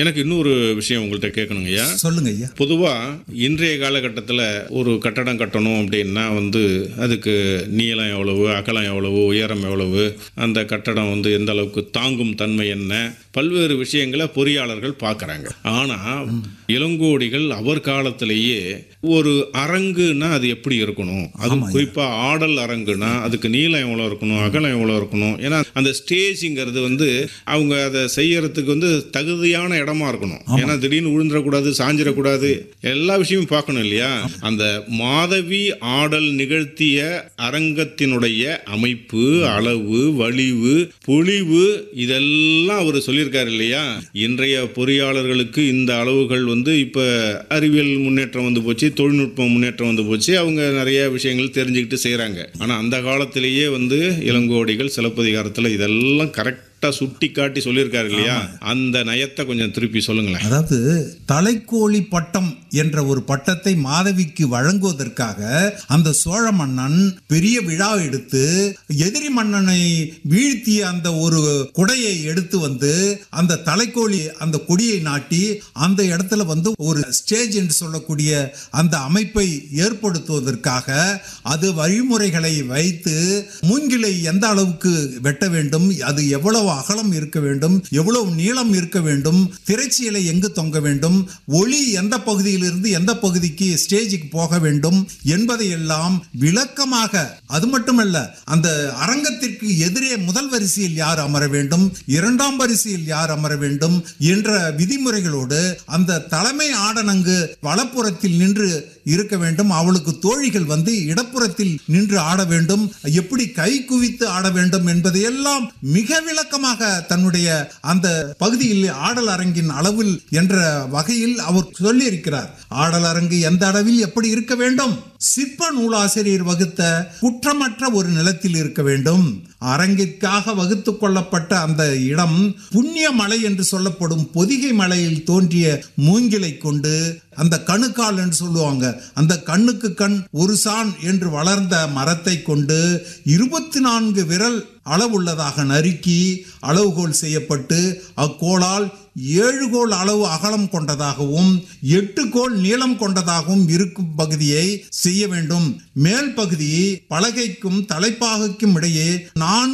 எனக்கு இன்னொரு விஷயம் உங்கள்கிட்ட கேட்கணுங்க ஐயா சொல்லுங்க ஐயா பொதுவா இன்றைய காலகட்டத்தில் ஒரு கட்டடம் கட்டணும் அப்படின்னா வந்து அதுக்கு நீளம் எவ்வளவு அகலம் எவ்வளவு உயரம் எவ்வளவு அந்த கட்டடம் வந்து எந்த அளவுக்கு தாங்கும் தன்மை என்ன பல்வேறு விஷயங்களை பொறியாளர்கள் பார்க்குறாங்க ஆனால் இளங்கோடிகள் அவர் காலத்திலேயே ஒரு அரங்குனா அது எப்படி இருக்கணும் அதுவும் குறிப்பாக ஆடல் அரங்குனா அதுக்கு நீளம் எவ்வளோ இருக்கணும் அகலம் எவ்வளோ இருக்கணும் ஏன்னா அந்த ஸ்டேஜுங்கிறது வந்து அவங்க அதை செய்யறதுக்கு வந்து தகுதியான இடமா இருக்கணும் ஏன்னா திடீர்னு விழுந்துடக்கூடாது சாஞ்சிடக்கூடாது எல்லா விஷயமும் பார்க்கணும் இல்லையா அந்த மாதவி ஆடல் நிகழ்த்திய அரங்கத்தினுடைய அமைப்பு அளவு வலிவு பொலிவு இதெல்லாம் அவர் சொல்லியிருக்காரு இல்லையா இன்றைய பொறியாளர்களுக்கு இந்த அளவுகள் வந்து இப்போ அறிவியல் முன்னேற்றம் வந்து போச்சு தொழில்நுட்பம் முன்னேற்றம் வந்து போச்சு அவங்க நிறைய விஷயங்கள் தெரிஞ்சுக்கிட்டு செய்கிறாங்க ஆனால் அந்த காலத்திலேயே வந்து இளங்கோடிகள் சிலப்பதிகாரத்தில் இதெல்லாம் கரெக்டாக சுட்டி காட்டி சொல்லியிருக்காரு இல்லையா அந்த நயத்தை கொஞ்சம் திருப்பி சொல்லுங்களேன் அதாவது தலைக்கோழி பட்டம் என்ற ஒரு பட்டத்தை மாதவிக்கு வழங்குவதற்காக அந்த சோழ மன்னன் பெரிய விழா எடுத்து எதிரி மன்னனை வீழ்த்திய அந்த ஒரு குடையை எடுத்து வந்து அந்த தலைக்கோழி அந்த கொடியை நாட்டி அந்த இடத்துல வந்து ஒரு ஸ்டேஜ் என்று சொல்லக்கூடிய அந்த அமைப்பை ஏற்படுத்துவதற்காக அது வழிமுறைகளை வைத்து மூங்கிலை எந்த அளவுக்கு வெட்ட வேண்டும் அது எவ்வளவு அகலம் இருக்க வேண்டும் எவ்வளவு நீளம் இருக்க வேண்டும் திரைச்சீலை எங்கு தொங்க வேண்டும் ஒளி எந்த பகுதியிலிருந்து எந்த பகுதிக்கு ஸ்டேஜுக்கு போக வேண்டும் என்பதை எல்லாம் விளக்கமாக அது மட்டுமல்ல அந்த அரங்கத்திற்கு எதிரே முதல் வரிசையில் யார் அமர வேண்டும் இரண்டாம் வரிசையில் யார் அமர வேண்டும் என்ற விதிமுறைகளோடு அந்த தலைமை ஆடனங்கு வலப்புறத்தில் நின்று இருக்க வேண்டும் அவளுக்கு தோழிகள் வந்து இடப்புறத்தில் நின்று ஆட வேண்டும் எப்படி கை குவித்து ஆட வேண்டும் என்பதையெல்லாம் மிக விளக்கமாக தன்னுடைய அந்த பகுதியில் ஆடல் அரங்கின் அளவில் என்ற வகையில் அவர் சொல்லியிருக்கிறார் ஆடல் அரங்கு எந்த அளவில் எப்படி இருக்க வேண்டும் சிற்ப நூலாசிரியர் வகுத்த குற்றமற்ற ஒரு நிலத்தில் இருக்க வேண்டும் அரங்கிற்காக வகுத்து கொள்ளப்பட்ட அந்த இடம் புண்ணிய மலை என்று சொல்லப்படும் பொதிகை மலையில் தோன்றிய மூங்கிலை கொண்டு அந்த கணுக்கால் என்று சொல்லுவாங்க அந்த கண்ணுக்கு கண் ஒரு சான் என்று வளர்ந்த மரத்தை கொண்டு இருபத்தி நான்கு விரல் அளவுள்ளதாக நறுக்கி அளவுகோல் செய்யப்பட்டு அக்கோளால் ஏழு கோல் அளவு அகலம் கொண்டதாகவும் எட்டு கோல் நீளம் கொண்டதாகவும் இருக்கும் பகுதியை செய்ய வேண்டும் மேல் பகுதி பலகைக்கும் தலைப்பாகைக்கும் இடையே நான்கு